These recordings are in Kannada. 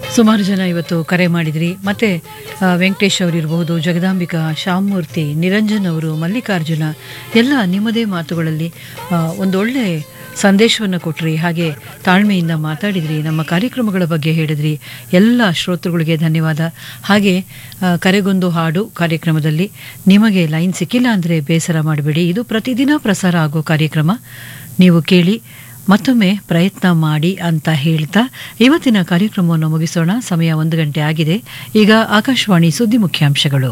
ಸುಮಾರು ಜನ ಇವತ್ತು ಕರೆ ಮಾಡಿದ್ರಿ ಮತ್ತೆ ಆ, ವೆಂಕಟೇಶ್ ಅವರಿರಬಹುದು ಜಗದಾಂಬಿಕಾ ಶ್ಯಾಮಮೂರ್ತಿ ನಿರಂಜನ್ ಅವರು ಮಲ್ಲಿಕಾರ್ಜುನ ಎಲ್ಲ ನಿಮ್ಮದೇ ಮಾತುಗಳಲ್ಲಿ ಆ, ಒಂದೊಳ್ಳೆ ಸಂದೇಶವನ್ನು ಕೊಟ್ರಿ ಹಾಗೆ ತಾಳ್ಮೆಯಿಂದ ಮಾತಾಡಿದ್ರಿ ನಮ್ಮ ಕಾರ್ಯಕ್ರಮಗಳ ಬಗ್ಗೆ ಹೇಳಿದ್ರಿ ಎಲ್ಲ ಶ್ರೋತೃಗಳಿಗೆ ಧನ್ಯವಾದ ಹಾಗೆ ಆ, ಕರೆಗೊಂದು ಹಾಡು ಕಾರ್ಯಕ್ರಮದಲ್ಲಿ ನಿಮಗೆ ಲೈನ್ ಸಿಕ್ಕಿಲ್ಲ ಅಂದರೆ ಬೇಸರ ಮಾಡಬೇಡಿ ಇದು ಪ್ರತಿದಿನ ಪ್ರಸಾರ ಆಗೋ ಕಾರ್ಯಕ್ರಮ ನೀವು ಕೇಳಿ ಮತ್ತೊಮ್ಮೆ ಪ್ರಯತ್ನ ಮಾಡಿ ಅಂತ ಹೇಳ್ತಾ ಇವತ್ತಿನ ಕಾರ್ಯಕ್ರಮವನ್ನು ಮುಗಿಸೋಣ ಸಮಯ ಒಂದು ಗಂಟೆ ಆಗಿದೆ ಈಗ ಆಕಾಶವಾಣಿ ಸುದ್ದಿ ಮುಖ್ಯಾಂಶಗಳು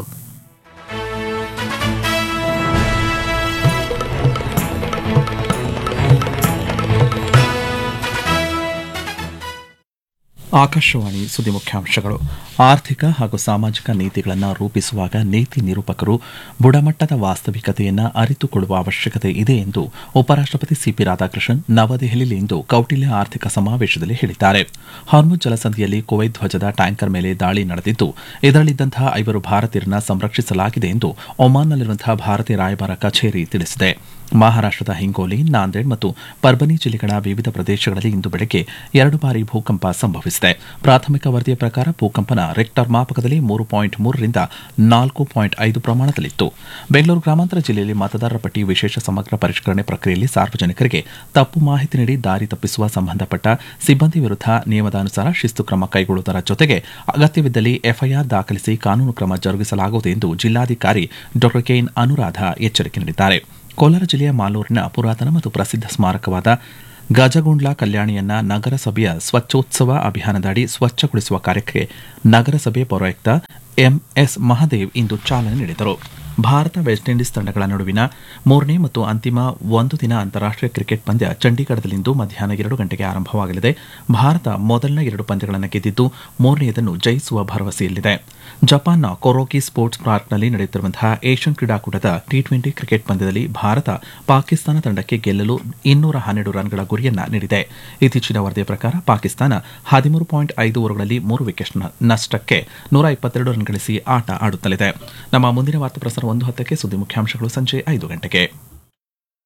ಆಕಾಶವಾಣಿ ಸುದ್ದಿ ಮುಖ್ಯಾಂಶಗಳು ಆರ್ಥಿಕ ಹಾಗೂ ಸಾಮಾಜಿಕ ನೀತಿಗಳನ್ನು ರೂಪಿಸುವಾಗ ನೀತಿ ನಿರೂಪಕರು ಬುಡಮಟ್ಟದ ವಾಸ್ತವಿಕತೆಯನ್ನು ಅರಿತುಕೊಳ್ಳುವ ಅವಶ್ಯಕತೆ ಇದೆ ಎಂದು ಉಪರಾಷ್ಟಪತಿ ಸಿಪಿ ರಾಧಾಕೃಷ್ಣನ್ ನವದೆಹಲಿಯಲ್ಲಿಂದು ಕೌಟಿಲ್ಯ ಆರ್ಥಿಕ ಸಮಾವೇಶದಲ್ಲಿ ಹೇಳಿದ್ದಾರೆ ಹಾರ್ಮುಜ್ ಜಲಸಂಧಿಯಲ್ಲಿ ಕುವೈತ್ ಧ್ವಜದ ಟ್ಯಾಂಕರ್ ಮೇಲೆ ದಾಳಿ ನಡೆದಿದ್ದು ಇದರಲ್ಲಿದ್ದಂತಹ ಐವರು ಭಾರತೀಯರನ್ನ ಸಂರಕ್ಷಿಸಲಾಗಿದೆ ಎಂದು ಒಮಾನ್ನಲ್ಲಿರುವಂತಹ ಭಾರತೀಯ ರಾಯಭಾರ ಕಚೇರಿ ತಿಳಿಸಿದೆ ಮಹಾರಾಷ್ಟದ ಹಿಂಗೋಲಿ ನಾಂದೇಡ್ ಮತ್ತು ಪರ್ಬನಿ ಜಿಲ್ಲೆಗಳ ವಿವಿಧ ಪ್ರದೇಶಗಳಲ್ಲಿ ಇಂದು ಬೆಳಗ್ಗೆ ಎರಡು ಬಾರಿ ಭೂಕಂಪ ಸಂಭವಿಸಿದೆ ಪ್ರಾಥಮಿಕ ವರದಿಯ ಪ್ರಕಾರ ಭೂಕಂಪನ ರೆಕ್ಟರ್ ಮಾಪಕದಲ್ಲಿ ಮೂರು ಪಾಯಿಂಟ್ ಮೂರರಿಂದ ನಾಲ್ಕು ಪಾಯಿಂಟ್ ಐದು ಪ್ರಮಾಣದಲ್ಲಿತ್ತು ಬೆಂಗಳೂರು ಗ್ರಾಮಾಂತರ ಜಿಲ್ಲೆಯಲ್ಲಿ ಮತದಾರರ ಪಟ್ಟಿ ವಿಶೇಷ ಸಮಗ್ರ ಪರಿಷ್ಕರಣೆ ಪ್ರಕ್ರಿಯೆಯಲ್ಲಿ ಸಾರ್ವಜನಿಕರಿಗೆ ತಪ್ಪು ಮಾಹಿತಿ ನೀಡಿ ದಾರಿ ತಪ್ಪಿಸುವ ಸಂಬಂಧಪಟ್ಟ ಸಿಬ್ಬಂದಿ ವಿರುದ್ಧ ನಿಯಮದಾನುಸಾರ ಶಿಸ್ತು ಕ್ರಮ ಕೈಗೊಳ್ಳುವುದರ ಜೊತೆಗೆ ಅಗತ್ಯವಿದ್ದಲ್ಲಿ ಎಫ್ಐಆರ್ ದಾಖಲಿಸಿ ಕಾನೂನು ಕ್ರಮ ಜರುಗಿಸಲಾಗುವುದು ಎಂದು ಜಿಲ್ಲಾಧಿಕಾರಿ ಡಾ ಕೆಎನ್ ಅನುರಾಧ ಎಚ್ಚರಿಕೆ ನೀಡಿದ್ದಾರೆ ಕೋಲಾರ ಜಿಲ್ಲೆಯ ಮಾಲೂರಿನ ಪುರಾತನ ಮತ್ತು ಪ್ರಸಿದ್ಧ ಸ್ಮಾರಕವಾದ ಗಜಗುಂಡ್ಲಾ ಕಲ್ಯಾಣಿಯನ್ನ ನಗರಸಭೆಯ ಸ್ವಚ್ಛೋತ್ಸವ ಅಭಿಯಾನದಡಿ ಸ್ವಚ್ಛಗೊಳಿಸುವ ಕಾರ್ಯಕ್ಕೆ ನಗರಸಭೆ ಪೌರಾಯುಕ್ತ ಎಂಎಸ್ ಮಹದೇವ್ ಇಂದು ಚಾಲನೆ ನೀಡಿದರು ಭಾರತ ವೆಸ್ಟ್ ಇಂಡೀಸ್ ತಂಡಗಳ ನಡುವಿನ ಮೂರನೇ ಮತ್ತು ಅಂತಿಮ ಒಂದು ದಿನ ಅಂತಾರಾಷ್ಟೀಯ ಕ್ರಿಕೆಟ್ ಪಂದ್ಯ ಚಂಡೀಗಢದಲ್ಲಿಂದು ಮಧ್ಯಾಹ್ನ ಎರಡು ಗಂಟೆಗೆ ಆರಂಭವಾಗಲಿದೆ ಭಾರತ ಮೊದಲಿನ ಎರಡು ಪಂದ್ಯಗಳನ್ನು ಗೆದ್ದಿದ್ದು ಮೂರನೆಯದನ್ನು ಜಯಿಸುವ ಭರವಸೆಯಲ್ಲಿದೆ ಜಪಾನ್ನ ಕೊರೋಕಿ ಸ್ಪೋರ್ಟ್ಸ್ ಪಾರ್ಕ್ನಲ್ಲಿ ನಡೆಯುತ್ತಿರುವಂತಹ ಏಷ್ಯನ್ ಕ್ರೀಡಾಕೂಟದ ಟಿ ಟ್ವೆಂಟಿ ಕ್ರಿಕೆಟ್ ಪಂದ್ಯದಲ್ಲಿ ಭಾರತ ಪಾಕಿಸ್ತಾನ ತಂಡಕ್ಕೆ ಗೆಲ್ಲಲು ಇನ್ನೂರ ಹನ್ನೆರಡು ರನ್ಗಳ ಗುರಿಯನ್ನ ನೀಡಿದೆ ಇತ್ತೀಚಿನ ವರದಿಯ ಪ್ರಕಾರ ಪಾಕಿಸ್ತಾನ ಹದಿಮೂರು ಪಾಯಿಂಟ್ ಐದು ಓವರ್ಗಳಲ್ಲಿ ಮೂರು ವಿಕೆಟ್ ನಷ್ಟಕ್ಕೆ ನೂರ ಇಪ್ಪತ್ತೆರಡು ರನ್ ಗಳಿಸಿ ಆಟ ಆಡುತ್ತಲಿದೆ ನಮ್ಮ ಮುಂದಿನ ವಾರ್ತಾ ಪ್ರಸಾರ ಒಂದು ಹತ್ತಕ್ಕೆ ಸುದ್ದಿ ಮುಖ್ಯಾಂಶಗಳು ಸಂಜೆ ಐದು ಗಂಟೆಗೆ